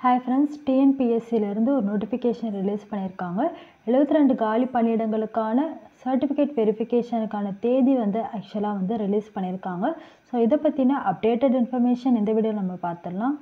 hi friends டிஎன்பிஎஸ்சிலேருந்து ஒரு notification release பண்ணியிருக்காங்க எழுபத்தி ரெண்டு காலி பணியிடங்களுக்கான சர்டிஃபிகேட் வெரிஃபிகேஷனுக்கான தேதி வந்து ஆக்சுவலாக வந்து ரிலீஸ் பண்ணியிருக்காங்க ஸோ இதை பற்றின அப்டேட்டட் இன்ஃபர்மேஷன் இந்த வீடியோ நம்ம பார்த்துடலாம்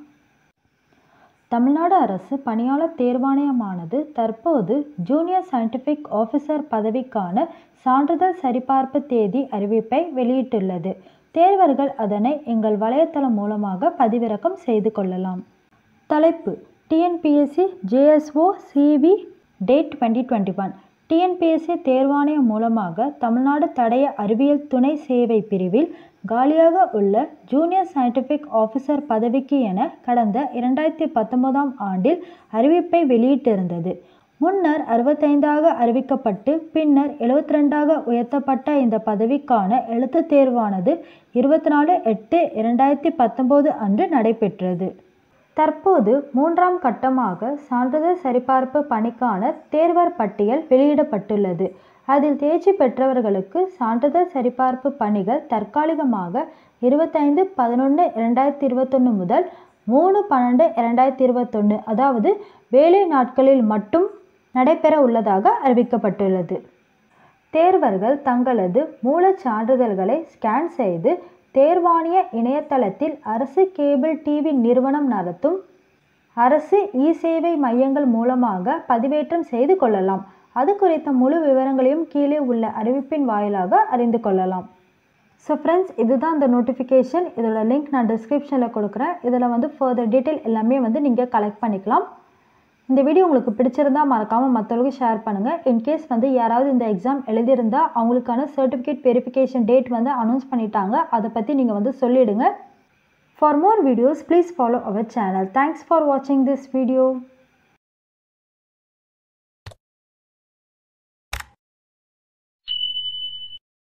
தமிழ்நாடு அரசு பணியாளர் தேர்வாணையமானது தற்போது ஜூனியர் சயின்டிஃபிக் ஆஃபீஸர் பதவிக்கான சான்றிதழ் சரிபார்ப்பு தேதி அறிவிப்பை வெளியிட்டுள்ளது தேர்வர்கள் அதனை எங்கள் வலைத்தளம் மூலமாக பதிவிறக்கம் செய்து கொள்ளலாம் தலைப்பு TNPSC JSO CV date twenty twenty one TNPSC தேர்வாணையம் மூலமாக தமிழ்நாடு தடய அறிவியல் துணை சேவை பிரிவில் காலியாக உள்ள ஜூனியர் சயின்டிஃபிக் ஆஃபீஸர் பதவிக்கு என கடந்த இரண்டாயிரத்தி பத்தொன்பதாம் ஆண்டில் அறிவிப்பை வெளியிட்டிருந்தது முன்னர் அறுபத்தைந்தாக அறிவிக்கப்பட்டு பின்னர் எழுபத்தி ரெண்டாக உயர்த்தப்பட்ட இந்த பதவிக்கான எழுத்துத் தேர்வானது இருபத்தி நாலு எட்டு இரண்டாயிரத்தி பத்தொம்போது அன்று நடைபெற்றது தற்போது மூன்றாம் கட்டமாக சான்றிதழ் சரிபார்ப்பு பணிக்கான தேர்வர் பட்டியல் வெளியிடப்பட்டுள்ளது அதில் தேர்ச்சி பெற்றவர்களுக்கு சான்றிதழ் சரிபார்ப்பு பணிகள் தற்காலிகமாக இருபத்தைந்து பதினொன்று இரண்டாயிரத்தி இருபத்தொன்று முதல் மூணு பன்னெண்டு இரண்டாயிரத்தி இருபத்தொன்று அதாவது வேலை நாட்களில் மட்டும் நடைபெற உள்ளதாக அறிவிக்கப்பட்டுள்ளது தேர்வர்கள் தங்களது மூலச் சான்றிதழ்களை ஸ்கேன் செய்து தேர்வாணைய இணையதளத்தில் அரசு கேபிள் டிவி நிறுவனம் நடத்தும் அரசு இ சேவை மையங்கள் மூலமாக பதிவேற்றம் செய்து கொள்ளலாம் அது குறித்த முழு விவரங்களையும் கீழே உள்ள அறிவிப்பின் வாயிலாக அறிந்து கொள்ளலாம் ஸோ ஃப்ரெண்ட்ஸ் இதுதான் இந்த நோட்டிஃபிகேஷன் இதோட லிங்க் நான் டிஸ்கிரிப்ஷனில் கொடுக்குறேன் இதில் வந்து ஃபர்தர் டீட்டெயில் எல்லாமே வந்து நீங்கள் கலெக்ட் பண்ணிக்கலாம் இந்த வீடியோ உங்களுக்கு பிடிச்சிருந்தா மறக்காமல் மற்றவங்களுக்கு ஷேர் பண்ணுங்கள் இன்கேஸ் வந்து யாராவது இந்த எக்ஸாம் எழுதியிருந்தா அவங்களுக்கான சர்டிஃபிகேட் வெரிஃபிகேஷன் டேட் வந்து அனௌன்ஸ் பண்ணிட்டாங்க அதை பற்றி நீங்கள் வந்து சொல்லிவிடுங்க for more videos please follow our channel thanks for வாட்சிங் திஸ் வீடியோ